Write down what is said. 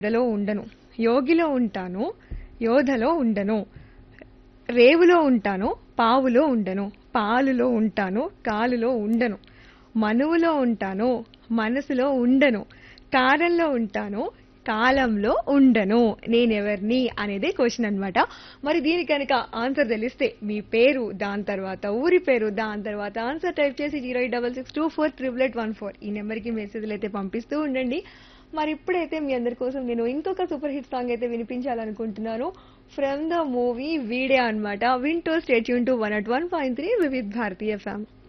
లో ఉండను యోగిలో ఉంటాను యోధలో ఉండను రేవులో ఉంటాను పావులో ఉండను పాలులో ఉంటాను కాలులో ఉండను మనువులో ఉంటాను మనసులో ఉండను కారంలో ఉంటాను కాలంలో ఉండను నేనెవరిని అనేది క్వశ్చన్ అన్నమాట మరి దీని కనుక ఆన్సర్ తెలిస్తే మీ పేరు దాని తర్వాత ఊరి పేరు దాని తర్వాత ఆన్సర్ టైప్ చేసి zero eight double six two four triple eight one four ఈ నెంబర్కి మెసేజ్లు అయితే పంపిస్తూ ఉండండి మరి ఇప్పుడైతే మీ అందరి కోసం నేను ఇంకొక సూపర్ హిట్ సాంగ్ అయితే వినిపించాలనుకుంటున్నాను ఫ్రమ్ ద మూవీ వీడియో అన్నమాట వింటూ stay tuned to one at one point three Vividh Bharati ఫ్యామ్